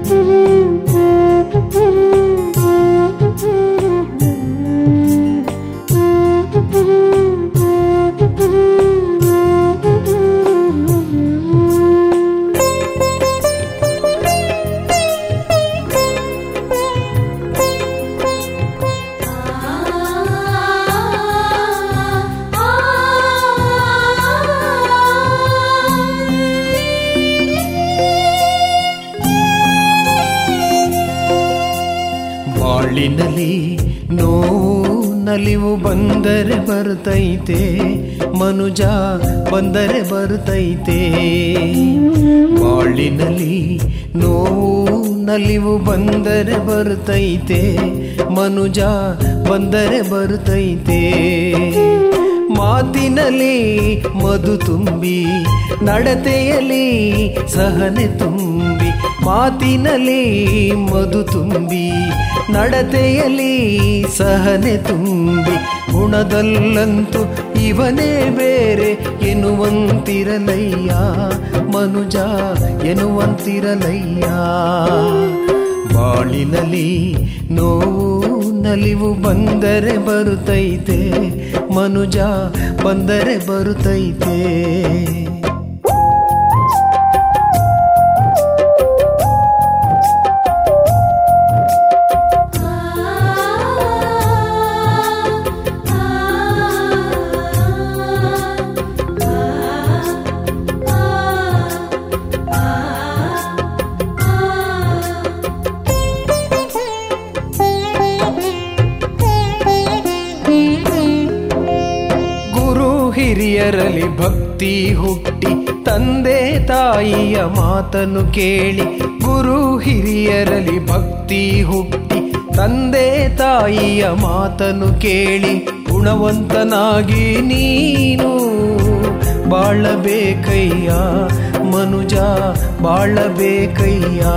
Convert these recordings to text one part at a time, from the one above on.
ಬಾಳಿನಲ್ಲಿ ನೋವು ನಲಿವು ಬಂದರೆ ಬರ್ತೈತೆ ಮನುಜ ಬಂದರೆ ಬರ್ತೈತೆ ಬಾಳಿನಲ್ಲಿ ನೋವು ನಲಿವು ಬಂದರೆ ಬರ್ತೈತೆ ಮನುಜ ಬಂದರೆ ಬರ್ತೈತೆ ಮಾತಿನಲ್ಲಿ ಮಧು ತುಂಬಿ ನಡತೆಯಲ್ಲಿ ಸಹನೆ ತುಂಬಿ ಮಾತಿನಲ್ಲಿ ಮಧು ತುಂಬಿ ನಡತೆಯಲ್ಲಿ ಸಹನೆ ತುಂಬಿ ಗುಣದಲ್ಲಂತೂ ಇವನೇ ಬೇರೆ ಎನ್ನುವಂತಿರಲಯ್ಯ ಮನುಜ ಎನ್ನುವಂತಿರಲಯ್ಯ ಬಾಳಿನಲ್ಲಿ ನೋವು ನಲಿವು ಬಂದರೆ ಬರುತ್ತೈತೆ ಮನುಜ ಬಂದರೆ ಬರುತ್ತೈತೆ ಗುರು ಹಿರಿಯರಲ್ಲಿ ಭಕ್ತಿ ಹುಟ್ಟಿ ತಂದೆ ತಾಯಿಯ ಮಾತನ್ನು ಕೇಳಿ ಗುರು ಹಿರಿಯರಲ್ಲಿ ಭಕ್ತಿ ಹುಟ್ಟಿ ತಂದೆ ತಾಯಿಯ ಮಾತನ್ನು ಕೇಳಿ ಗುಣವಂತನಾಗಿ ನೀನು ಬಾಳಬೇಕಯ್ಯ ಮನುಜ ಬಾಳಬೇಕಯ್ಯ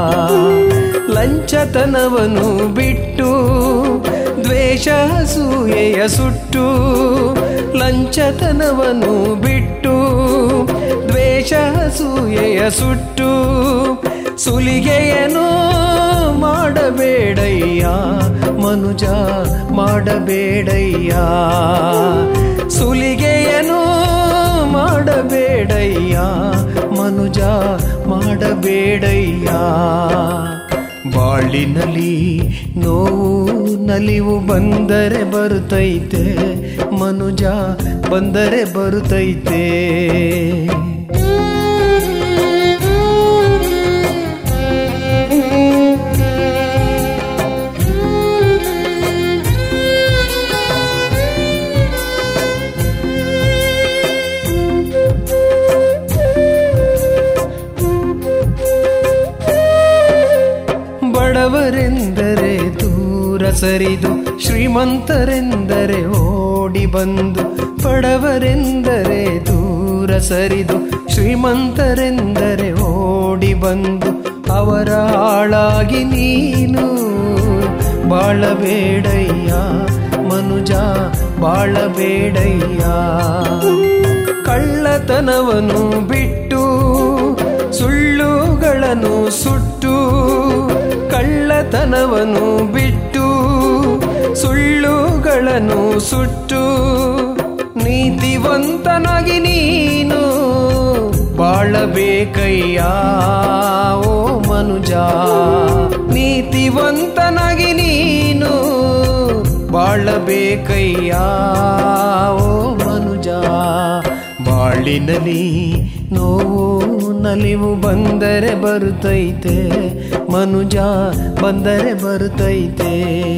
ಲಂಚತನವನ್ನು ಬಿಟ್ಟು ದ್ವೇಷ ಸೂಯೆಯ ಸುಟ್ಟು ಲಂಚತನವನ್ನು ಬಿಟ್ಟು ದ್ವೇಷ ಸೂಯೆಯ ಸುಟ್ಟು ಸುಲಿಗೆಯನು ಮಾಡಬೇಡಯ್ಯ ಮನುಜ ಮಾಡಬೇಡಯ್ಯ ಸುಲಿಗೆಯನು ಮಾಡಬೇಡಯ್ಯ ಮನುಜ ಮಾಡಬೇಡಯ್ಯ ಬಾಳಿನಲ್ಲಿ ನೋವು ನಲಿವು ಬಂದರೆ ಬರುತ್ತೈತೆ ಮನುಜ ಬಂದರೆ ಬರುತ್ತೈತೆ ಬಡವರೆಂದರೆ ದೂರ ಸರಿದು ಶ್ರೀಮಂತರೆಂದರೆ ಓಡಿ ಬಂದು ಬಡವರೆಂದರೆ ದೂರ ಸರಿದು ಶ್ರೀಮಂತರೆಂದರೆ ಓಡಿ ಬಂದು ಅವರ ಆಳಾಗಿ ನೀನು ಬಾಳಬೇಡಯ್ಯ ಮನುಜ ಬಾಳಬೇಡಯ್ಯ ಕಳ್ಳತನವನ್ನು ಬಿಟ್ಟು ಸುಳ್ಳುಗಳನ್ನು ಸುಟ್ಟು ಕಳ್ಳತನವನ್ನು ಬಿಟ್ಟು ಸುಳ್ಳುಗಳನ್ನು ಸುಟ್ಟು ನೀತಿವಂತನಾಗಿ ನೀನು ಬಾಳಬೇಕಯ್ಯ ಓ ಮನುಜ ನೀತಿವಂತನಾಗಿ ನೀನು ಬಾಳಬೇಕಯ್ಯ ಓ ಮನುಜ ಬಾಳಿನಲ್ಲಿ ನೋವು ನಲಿವು ಬಂದರೆ ಬರುತ್ತೈತೆ ಮನುಜ ಬಂದರೆ ಬರುತ್ತೈತೆ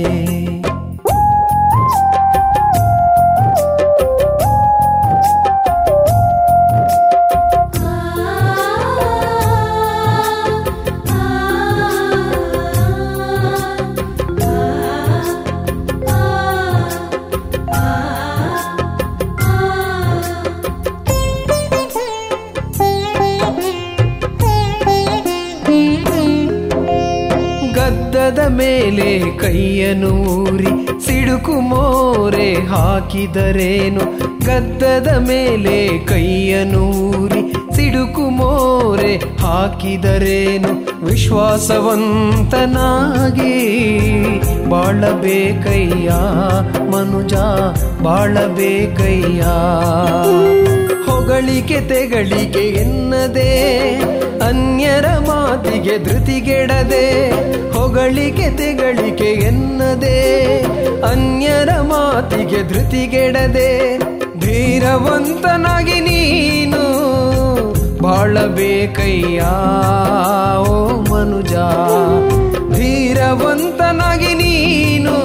ಗದ್ದದ ಮೇಲೆ ಕೈಯನ್ನು ಊರಿ ಸಿಡುಕು ಮೋರೆ ಹಾಕಿದರೇನು ಗದ್ದದ ಮೇಲೆ ಕೈಯನ್ನು ಊರಿ ಸಿಡು ಸಿಡುಕು ಮೋರೆ ಹಾಕಿದರೇನು ವಿಶ್ವಾಸವಂತನಾಗಿ ಬಾಳಬೇಕಯ್ಯ ಮನುಜ ಬಾಳಬೇಕಯ್ಯ ಹೊಗಳಿಕೆ ತೆಗಳಿಕೆ ಎನ್ನದೆ ಅನ್ಯರ ಮಾತಿಗೆ ಧೃತಿಗೆಡದೆ ಹೊಗಳಿಕೆ ತೆಗಳಿಕೆ ಎನ್ನದೆ ಅನ್ಯರ ಮಾತಿಗೆ ಧೃತಿಗೆಡದೆ ಧೀರವಂತನಾಗಿ ನೀನು ಬಾಳಬೇಕಯ್ಯ ಓ ಮನುಜ ಧೀರವಂತನಾಗಿ ನೀನು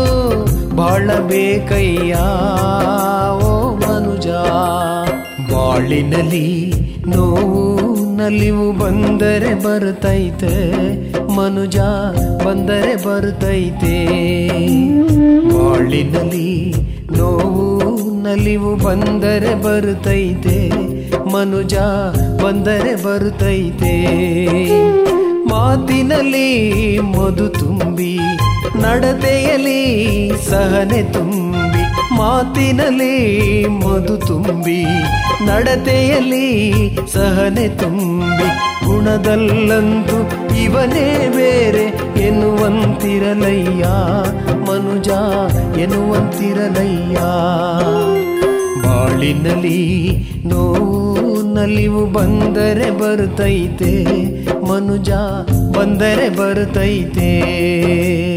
ಬಾಳಬೇಕಯ್ಯ ಓ ಮನುಜ ಬಾಳಿನಲ್ಲಿ ನೋವು ನಲಿವು ಬಂದರೆ ಬರುತ್ತೈತೆ ಮನುಜ ಬಂದರೆ ಬರುತ್ತೈತೆ ಬಾಳಿನಲ್ಲಿ ನೋವು ನಲಿವು ಬಂದರೆ ಬರುತ್ತೈತೆ ಮನುಜ ಬಂದರೆ ಬರುತ್ತೈತೆ ಮಾತಿನಲ್ಲಿ ಮಧು ತುಂಬಿ ನಡತೆಯಲ್ಲಿ ಸಹನೆ ತುಂಬಿ ಮಾತಿನಲ್ಲಿ ಮಧು ತುಂಬಿ ನಡತೆಯಲ್ಲಿ ಸಹನೆ ತುಂಬಿ ಗುಣದಲ್ಲಂತೂ ಇವನೇ ಬೇರೆ ಎನ್ನುವಂತಿರಲಯ್ಯ ಮನುಜ ಎನ್ನುವಂತಿರಲಯ್ಯ ಬಾಳಿನಲ್ಲಿ ನೋವು ನಲಿವು ಬಂದರೆ ಬರುತ್ತೈತೆ ಮನುಜ ಬಂದರೆ ಬರುತ್ತೈತೆ